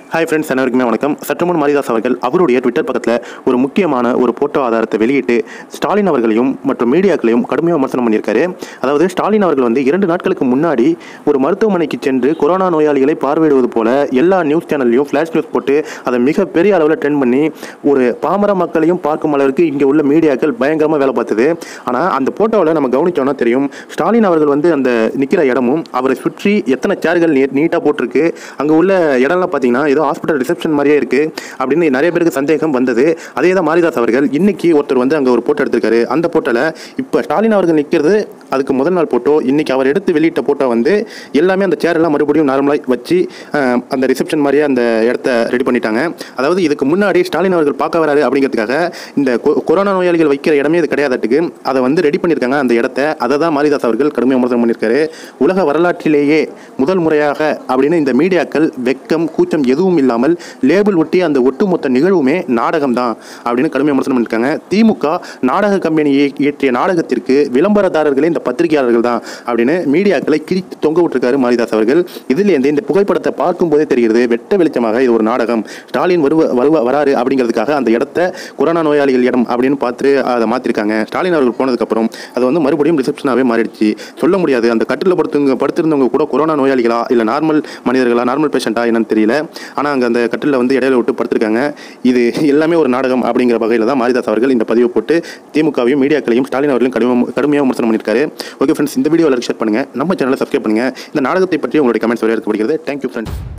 hi friends அனைவருக்குமே வணக்கம் சற்றுமுன் மாரிதாஸ் அவர்கள் அவருடைய ட்விட்டர் பக்கத்தில் ஒரு முக்கியமான ஒரு போட்டோ ஆதாரத்தை வெளியிட்டு ஸ்டாலின் அவர்களையும் மற்றும் மீடியாக்களையும் கடுமையாக விமர்சனம் பண்ணியிருக்காரு அதாவது ஸ்டாலின் அவர்கள் வந்து இரண்டு நாட்களுக்கு முன்னாடி ஒரு மருத்துவமனைக்கு சென்று கொரோனா நோயாளிகளை பார்வையிடுவது போல எல்லா நியூஸ் சேனல்லையும் ஃப்ளாஷ் நியூஸ் போட்டு அதை மிகப்பெரிய அளவில் ட்ரெண்ட் பண்ணி ஒரு பாமர மக்களையும் பார்க்கும் அளவிற்கு இங்கே உள்ள மீடியாக்கள் பயங்கரமாக வேலை பார்த்தது ஆனால் அந்த போட்டோவில் நம்ம கவனிச்சோம்னா தெரியும் ஸ்டாலின் அவர்கள் வந்து அந்த நிற்கிற இடமும் அவரை சுற்றி எத்தனை சேர்கள் நீ நீட்டாக போட்டிருக்கு அங்கே உள்ள இடம்லாம் பார்த்தீங்கன்னா ஏதோ ஹாஸ்பிட்டல் ரிசப்ஷன் மாதிரியே இருக்குது அப்படின்னு நிறைய பேருக்கு சந்தேகம் வந்தது அதே தான் மாரிதாஸ் அவர்கள் இன்னைக்கு ஒருத்தர் வந்து அங்கே ஒரு போட்டோ எடுத்திருக்காரு அந்த போட்டோவில் இப்போ ஸ்டாலின் அவர்கள் நிற்கிறது அதுக்கு முதல் நாள் போட்டோ இன்னைக்கு அவர் எடுத்து வெளியிட்ட போட்டோ வந்து எல்லாமே அந்த சேர் எல்லாம் மறுபடியும் நார்மலாக வச்சு அஹ், அந்த ரிசப்ஷன் மாதிரியே அந்த இடத்த ரெடி பண்ணிட்டாங்க அதாவது இதுக்கு முன்னாடி ஸ்டாலின் அவர்கள் பார்க்க வராரு அப்படிங்கிறதுக்காக இந்த கொ- கொரோனா நோயாளிகள் வைக்கிற இடமே இது கிடையாதுட்டுக்கு அதை வந்து ரெடி பண்ணியிருக்காங்க அந்த இடத்த அதை தான் மாரிதாஸ் அவர்கள் கடுமையாக விமர்சனம் பண்ணியிருக்காரு உலக வரலாற்றிலேயே முதல் முறையாக அப்படின்னு இந்த மீடியாக்கள் வெக்கம் கூச்சம் எதுவும் இல்லாமல் லேபிள் ஒட்டி அந்த ஒட்டுமொத்த நிகழ்வுமே நாடகம் தான் அப்படின்னு கடுமையாக விமர்சனம் பண்ணியிருக்காங்க திமுக நாடக கம்பெனி இய- இயற்றிய நாடகத்திற்கு விளம்பரதாரர்களே இந்த பத்திரிகையாளர்கள் தான் அப்படின்னு மீடியாக்களை கிழித்து தொங்க விட்டுருக்காரு மாரிதாஸ் அவர்கள் இதிலேருந்து இந்த புகைப்படத்தை பார்க்கும்போதே தெரிகிறது வெட்ட வெளிச்சமாக இது ஒரு நாடகம் ஸ்டாலின் வருவ வருவ வராரு அப்படிங்கிறதுக்காக அந்த இடத்த கொரோனா நோயாளிகள் இடம் அப்படின்னு பார்த்து அதை மாற்றிருக்காங்க ஸ்டாலின் அவர்கள் போனதுக்கப்புறம் அது வந்து மறுபடியும் ரிசப்ஷனாகவே மாறிடுச்சு சொல்ல முடியாது அந்த கட்டில் படுத்துங்க படுத்திருந்தவங்க கூட கொரோனா நோயாளிகளா இல்லை நார்மல் மனிதர்களா நார்மல் பேஷண்ட்டா என்னன்னு தெரியல ஆனால் அங்கே அந்த கட்டிலில் வந்து இடையில விட்டு படுத்திருக்காங்க இது எல்லாமே ஒரு நாடகம் அப்படிங்கிற வகையில் தான் மாரிதாஸ் அவர்கள் இந்த பதிவை போட்டு திமுகவையும் மீடியாக்களையும் ஸ்டாலின் அவர்களையும் கடுமையாக கடுமையாக விமர்சனம் பண்ணியிருக்காரு ஓகே ஃப்ரெண்ட்ஸ் இந்த வீடியோ ஷேர் பண்ணுங்கள் நம்ம சேனலை சப்ஸ்கிரைப் பண்ணுங்கள் இந்த நாடகத்தை பற்றி உங்களுடைய கமெண்ட்ஸ் வரையறுக்கப்படுகிறது தேங்க்யூ ஃப்ரெண்ட்ஸ்